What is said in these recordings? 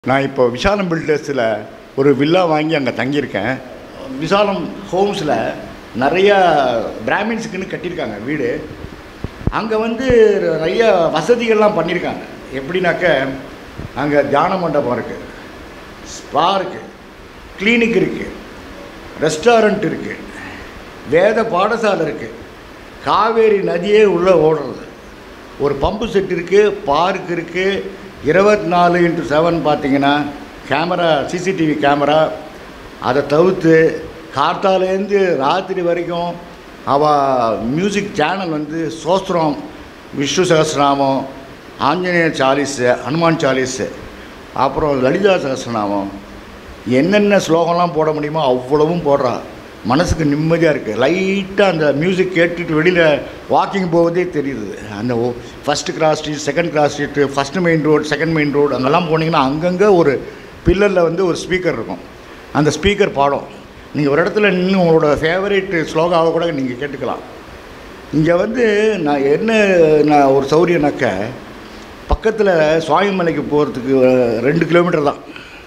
நான் இப்போ விசாலம் பில்டர்ஸில் ஒரு வில்லா வாங்கி அங்கே தங்கியிருக்கேன் விசாலம் ஹோம்ஸில் நிறையா பிராமின்ஸுக்குன்னு கட்டியிருக்காங்க வீடு அங்கே வந்து நிறைய வசதிகள்லாம் பண்ணியிருக்காங்க எப்படின்னாக்க அங்கே தியான மண்டபம் இருக்குது ஸ்பா இருக்குது கிளினிக் இருக்குது ரெஸ்டாரண்ட் இருக்குது வேத பாடசாலை இருக்குது காவேரி நதியே உள்ளே ஓடுறது ஒரு பம்பு செட் இருக்குது பார்க் இருக்குது இருபத்தி நாலு இன்ட்டு செவன் பார்த்தீங்கன்னா கேமரா சிசிடிவி கேமரா அதை தவிர்த்து கார்த்தாலேருந்து ராத்திரி வரைக்கும் அவள் மியூசிக் சேனல் வந்து சோஸ்திரம் விஷ்ணு சகஸ்ரநாமம் ஆஞ்சநேய சாலிஸு ஹனுமான் சாலிஸு அப்புறம் லலிதா சகஸ்ரநாமம் என்னென்ன ஸ்லோகம்லாம் போட முடியுமோ அவ்வளவும் போடுறா மனசுக்கு நிம்மதியாக இருக்குது லைட்டாக அந்த மியூசிக் கேட்டுட்டு வெளியில் வாக்கிங் போவதே தெரியுது அந்த first cross street second cross street first main road second main road அங்கெல்லாம் போனீங்கன்னா அங்கங்கே ஒரு பில்லரில் வந்து ஒரு ஸ்பீக்கர் இருக்கும் அந்த ஸ்பீக்கர் பாடும் நீங்கள் ஒரு இடத்துல நின்று உங்களோட ஃபேவரேட் ஸ்லோகாவை கூட நீங்கள் கேட்டுக்கலாம் இங்கே வந்து நான் என்ன நான் ஒரு சௌரியனாக்க பக்கத்தில் சுவாமிமலைக்கு போகிறதுக்கு ரெண்டு கிலோமீட்டர் தான்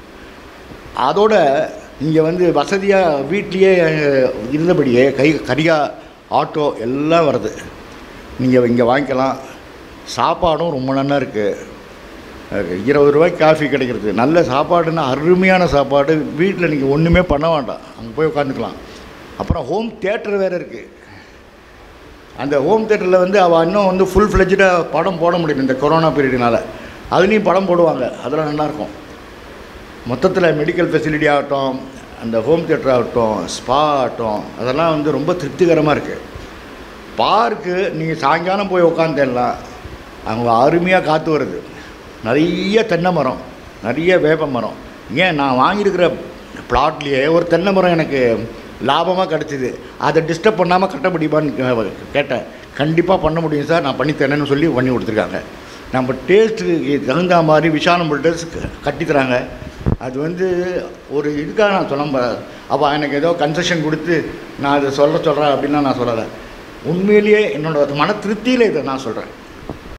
அதோட இங்கே வந்து வசதியாக வீட்லேயே இருந்தபடியே கை கரியா ஆட்டோ எல்லாம் வருது நீங்கள் இங்கே வாங்கிக்கலாம் சாப்பாடும் ரொம்ப நல்லா இருக்குது இருபது ரூபாய்க்கு காஃபி கிடைக்கிறது நல்ல சாப்பாடுன்னா அருமையான சாப்பாடு வீட்டில் நீங்கள் ஒன்றுமே பண்ண வேண்டாம் அங்கே போய் உட்காந்துக்கலாம் அப்புறம் ஹோம் தேட்டர் வேறு இருக்குது அந்த ஹோம் தேட்டரில் வந்து அவள் இன்னும் வந்து ஃபுல் ஃப்ளெஜ்டாக படம் போட முடியும் இந்த கொரோனா பீரியட்னால அதுலேயும் படம் போடுவாங்க அதெல்லாம் நல்லாயிருக்கும் மொத்தத்தில் மெடிக்கல் ஃபெசிலிட்டி ஆகட்டும் அந்த ஹோம் தியேட்டர் ஆகட்டும் ஸ்பா ஆகட்டும் அதெல்லாம் வந்து ரொம்ப திருப்திகரமாக இருக்குது பார்க்கு நீங்கள் சாயங்காலம் போய் உட்காந்துடலாம் அங்கே அருமையாக காற்று வருது நிறைய தென்னை மரம் நிறைய வேப்ப மரம் ஏன் நான் வாங்கியிருக்கிற பிளாட்லேயே ஒரு தென்னை மரம் எனக்கு லாபமாக கிடச்சிது அதை டிஸ்டர்ப் பண்ணாமல் கட்ட முடியுமான்னு கே- கேட்டேன் கண்டிப்பாக பண்ண முடியும் சார் நான் பண்ணி தரேன்னு சொல்லி பண்ணி கொடுத்துருக்காங்க நம்ம டேஸ்ட்டுக்கு தகுந்த மாதிரி விஷாலம் பில்டர்ஸ் கட்டித்தராங்க அது வந்து ஒரு இதுக்காக நான் சொல்ல அப்போ எனக்கு ஏதோ கன்செஷன் கொடுத்து நான் இதை சொல்ல சொல்கிறேன் அப்படின்லாம் நான் சொல்லலை உண்மையிலேயே என்னோட மன திருப்தியில் இதை நான் சொல்கிறேன்